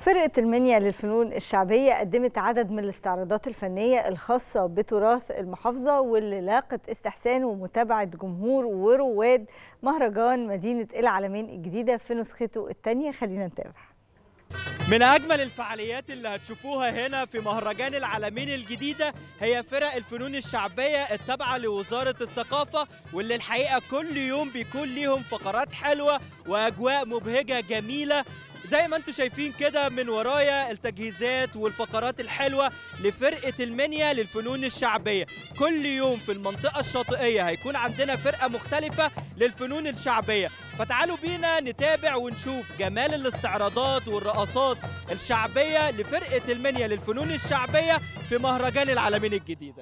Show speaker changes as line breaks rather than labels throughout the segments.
فرقة المنيا للفنون الشعبية قدمت عدد من الاستعراضات الفنية الخاصة بتراث المحافظة واللي لاقت استحسان ومتابعة جمهور ورواد مهرجان مدينة العالمين الجديدة في نسخته الثانية خلينا نتابع
من أجمل الفعاليات اللي هتشوفوها هنا في مهرجان العالمين الجديدة هي فرق الفنون الشعبية التابعة لوزارة الثقافة واللي الحقيقة كل يوم بيكون ليهم فقرات حلوة وأجواء مبهجة جميلة زي ما انتم شايفين كده من ورايا التجهيزات والفقرات الحلوة لفرقة المنيا للفنون الشعبية كل يوم في المنطقة الشاطئية هيكون عندنا فرقة مختلفة للفنون الشعبية فتعالوا بينا نتابع ونشوف جمال الاستعراضات والرقصات الشعبية لفرقة المنيا للفنون الشعبية في مهرجان العالمين الجديدة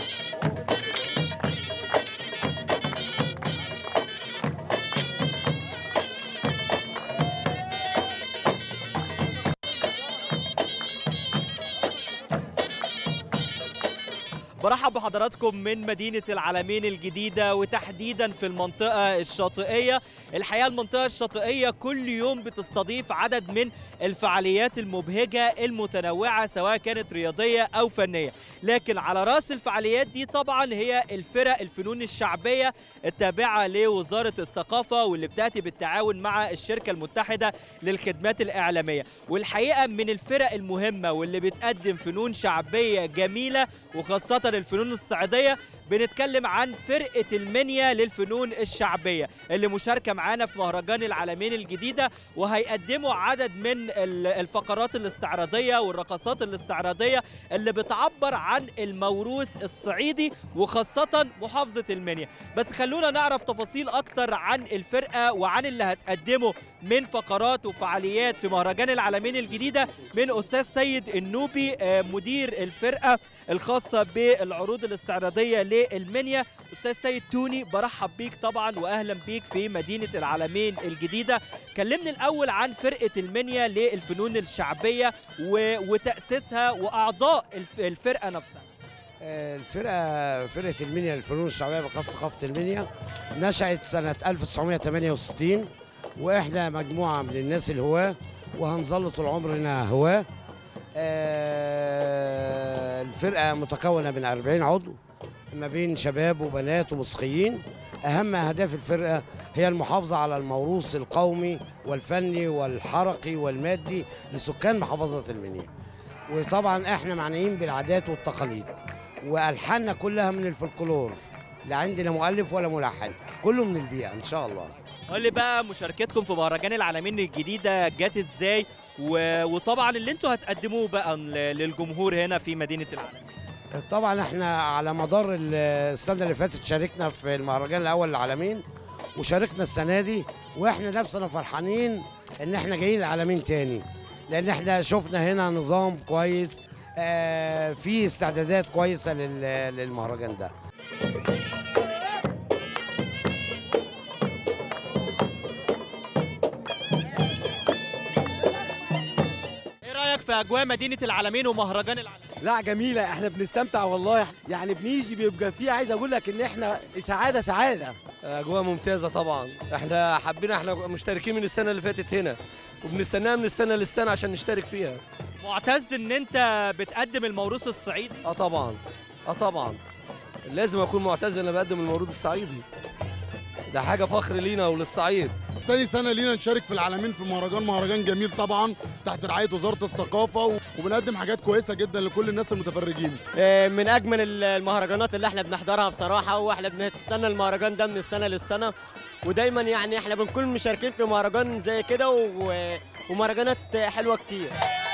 برحب بحضراتكم من مدينة العالمين الجديدة وتحديدا في المنطقة الشاطئية الحقيقة المنطقة الشاطئية كل يوم بتستضيف عدد من الفعاليات المبهجة المتنوعة سواء كانت رياضية أو فنية لكن على رأس الفعاليات دي طبعا هي الفرق الفنون الشعبية التابعة لوزارة الثقافة واللي بتأتي بالتعاون مع الشركة المتحدة للخدمات الإعلامية والحقيقة من الفرق المهمة واللي بتقدم فنون شعبية جميلة وخاصة الفنون الصعيدية بنتكلم عن فرقة المنيا للفنون الشعبية اللي مشاركة معانا في مهرجان العالمين الجديدة وهيقدموا عدد من الفقرات الاستعراضية والرقصات الاستعراضية اللي بتعبر عن الموروث الصعيدي وخاصة محافظة المنيا بس خلونا نعرف تفاصيل أكتر عن الفرقة وعن اللي هتقدمه من فقرات وفعاليات في مهرجان العالمين الجديدة من أستاذ سيد النوبي مدير الفرقة الخاصة بالعروض الاستعراضية للمنيا أستاذ سيد توني برحب بيك طبعا وأهلا بيك في مدينة العالمين الجديدة كلمني الأول عن فرقة المنيا للفنون الشعبية وتأسيسها وأعضاء الفرقة نفسها
الفرقة فرقة المنيا للفنون الشعبية بخاصة ثقافة المنيا نشأت سنة 1968 واحنا مجموعة من الناس الهواة وهنظل طول عمرنا هواة الفرقة متكونة من 40 عضو ما بين شباب وبنات وموسيقيين أهم أهداف الفرقة هي المحافظة على الموروث القومي والفني والحركي والمادي لسكان محافظة المنيا وطبعا احنا معنيين بالعادات والتقاليد وألحاننا كلها من الفلكلور لا عندنا مؤلف ولا ملحن كله من البيئة إن شاء الله
قول لي بقى مشاركتكم في مهرجان العالمين الجديدة جت ازاي و... وطبعا اللي انتوا هتقدموه بقى للجمهور هنا في مدينة العالمين
طبعا احنا على مدار السنة اللي فاتت شاركنا في المهرجان الأول للعالمين وشاركنا السنة دي واحنا نفسنا فرحانين ان احنا جايين العالمين تاني لان احنا شفنا هنا نظام كويس آه في استعدادات كويسة للمهرجان ده
في اجواء مدينه العالمين ومهرجان العالمين
لا جميله احنا بنستمتع والله يعني بنيجي بيبقى في عايز اقول لك ان احنا سعاده سعاده
اجواء ممتازه طبعا احنا حبينا احنا مشتركين من السنه اللي فاتت هنا وبنستناها من السنه للسنه عشان نشترك فيها
معتز ان انت بتقدم الموروث الصعيدي
اه طبعا اه طبعا لازم اكون معتز ان انا بقدم الموروث الصعيدي ده حاجه فخر لينا وللصعيد
ثاني سنه لينا نشارك في العالمين في مهرجان مهرجان جميل طبعا تحت رعايه وزاره الثقافه وبنقدم حاجات كويسه جدا لكل الناس المتفرجين
من اجمل المهرجانات اللي احنا بنحضرها بصراحه واحنا بنستنى المهرجان ده من السنه للسنه ودايما يعني احنا بنكون مشاركين في مهرجان زي كده ومهرجانات حلوه كتير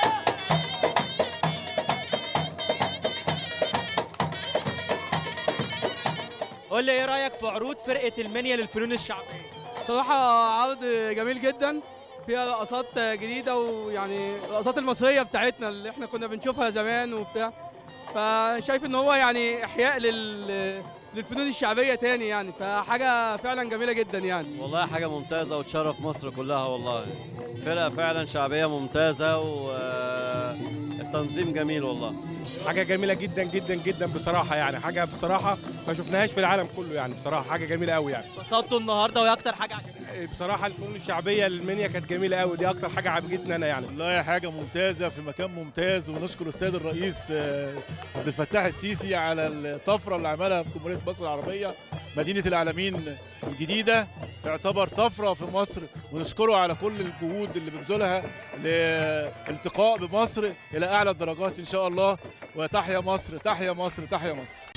قول لي ايه رايك في عروض فرقه المنيا للفنون الشعبيه
صراحه عرض جميل جدا فيها رقصات جديده ويعني الرقصات المصريه بتاعتنا اللي احنا كنا بنشوفها زمان وبتاع فشايف ان هو يعني احياء لل للفنون الشعبيه تاني يعني فحاجه فعلا جميله جدا يعني
والله حاجه ممتازه وتشرف مصر كلها والله فرقه فعلا شعبيه ممتازه والتنظيم جميل والله
حاجه جميله جدا جدا جدا بصراحه يعني حاجه بصراحه ما شفناهاش في العالم كله يعني بصراحه حاجه جميله قوي يعني
انبسطتوا النهارده وايه اكتر حاجه عجبتك
بصراحه الفنون الشعبيه للمنيا كانت جميله قوي دي اكتر حاجه عجبتني انا يعني
والله حاجة ممتازة في مكان ممتاز ونشكر السيد الرئيس آه، عبد الفتاح السيسي على الطفرة اللي عملها في جمهورية مصر العربية مدينة العالمين الجديدة تعتبر طفرة في مصر ونشكره على كل الجهود اللي بيبذلها لالتقاء بمصر إلى أعلى الدرجات إن شاء الله وتحيا مصر تحيا مصر تحيا مصر